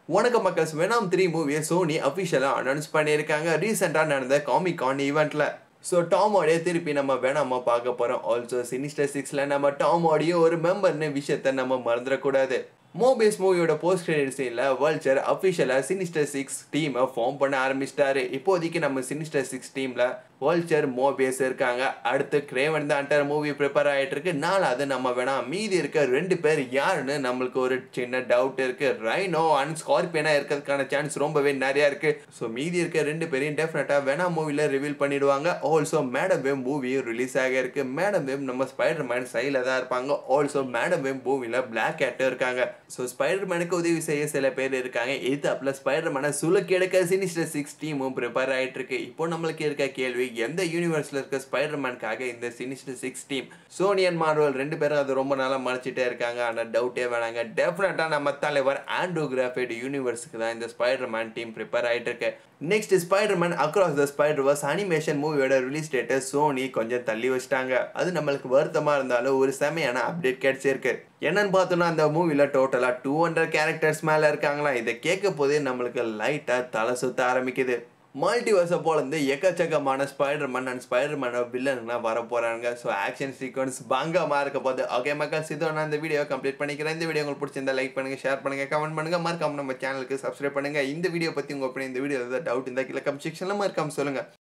வணக்க மக்கள்ஸ் Venom three மூவியை சோனி அஃபிஷியலாக அனௌன்ஸ் பண்ணியிருக்காங்க ரீசெண்டாக நடந்த காமிக் கான் ஈவெண்ட்டில் ஸோ டாமோடைய திருப்பி நம்ம வேணாமா பார்க்க போகிறோம் ஆல்சோ சினிஸ்டர் சிக்ஸில் நம்ம டாமோடைய ஒரு மெம்பர்னு விஷயத்த நம்ம மறந்துடக்கூடாது மோபியஸ் மூவியோட போஸ்ட் கிரெடிட் சீனில் வல்ச்சர் அஃபிஷியலாக சினிஸ்டர் சிக்ஸ் டீமை ஃபார்ம் பண்ண ஆரம்பிச்சிட்டாரு இப்போதைக்கு நம்ம சினிஸ்டர் சிக்ஸ் டீமில் வல்ச்சர் மோபியஸ் இருக்காங்க அடுத்து கிரேவன் தான் அண்டர் மூவி ப்ரிப்பேர் ஆகிட்டு இருக்கு நாலாவது நம்ம வேணாம் மீதி இருக்க ரெண்டு பேர் யாருன்னு நம்மளுக்கு ஒரு சின்ன டவுட் இருக்கு ரைனோ அண்ட் ஸ்கார்பியனா இருக்கிறதுக்கான சான்ஸ் ரொம்பவே நிறையா இருக்கு ஸோ மீதி இருக்க ரெண்டு பேரையும் டெஃபினட்டாக வேணா மூவியில் ரிவீல் பண்ணிடுவாங்க ஆல்சோ மேடம் வேம் மூவியும் ரிலீஸ் ஆக இருக்கு மேடம் வேம் நம்ம ஸ்பைடர் மேன் சைடில் தான் இருப்பாங்க ஆல்சோ மேடம் வேம் மூவியில் பிளாக் கேட்டும் இருக்காங்க ஸோ ஸ்பைடர் மேனுக்கு உதவி செய்ய சில பேர் இருக்காங்க இது அப்பில் ஸ்பைடர் மேனை சுலுக்கி எடுக்க சினிஸ்டர் சிக்ஸ் டீமும் ப்ரிப்பேர் ஆகிட்டு இருக்கு இப்போ நம்மளுக்கு இருக்க கேள்வி எந்த யூனிவர்ஸில் இருக்க ஸ்பைடர் மேனுக்காக இந்த சினிஸ்டர் சிக்ஸ் டீம் சோனியன் மார்வல் ரெண்டு பேரும் அது ரொம்ப நாளாக மறைச்சிட்டே இருக்காங்க ஆனால் டவுட்டே வேணாங்க டெஃபினட்டாக நம்ம தலைவர் ஆண்ட்ரூ கிராஃபைட் யூனிவர்ஸுக்கு தான் இந்த ஸ்பைடர் மேன் டீம் ப்ரிப்பேர் ஆகிட்டு இருக்கு next Spider Man across the Spider verse animation மூவியோட ரிலீஸ் டேட்டை சோனி கொஞ்சம் தள்ளி வச்சிட்டாங்க அது நம்மளுக்கு வருத்தமாக இருந்தாலும் ஒரு செமையான அப்டேட் கிடைச்சிருக்கு என்னன்னு பார்த்தோன்னா அந்த மூவியில் டோட்டலாக டூ ஹண்ட்ரட் கேரக்டர்ஸ் மேலே இருக்காங்களா இதை கேட்க போதே நம்மளுக்கு லைட்டாக தலை சுத்த ஆரம்பிக்குது மல்டிவர்ஸை போலேருந்து எக்கச்சக்கமான ஸ்பைடர் மேன் அண்ட் ஸ்பைடர் மேனோ வில்லன்லாம் வர போகிறாங்க ஸோ ஆக்ஷன் சீக்வன்ஸ் பங்கமாக இருக்க போது ஓகே மக்கள் இதோ நான் இந்த வீடியோ கம்ப்ளீட் பண்ணிக்கிறேன் இந்த வீடியோ உங்களுக்கு பிடிச்சிருந்தா லைக் பண்ணுங்கள் ஷேர் பண்ணுங்கள் கமெண்ட் பண்ணுங்கள் மறக்காம நம்ம சேனலுக்கு சப்ஸ்கிரைப் பண்ணுங்கள் இந்த வீடியோ பற்றி உங்கள் அப்படி இந்த வீடியோ ஏதாவது டவுட் இருந்தால் கீழே கமெண்ட் செக்ஷனில் மறக்காம சொல்லுங்கள்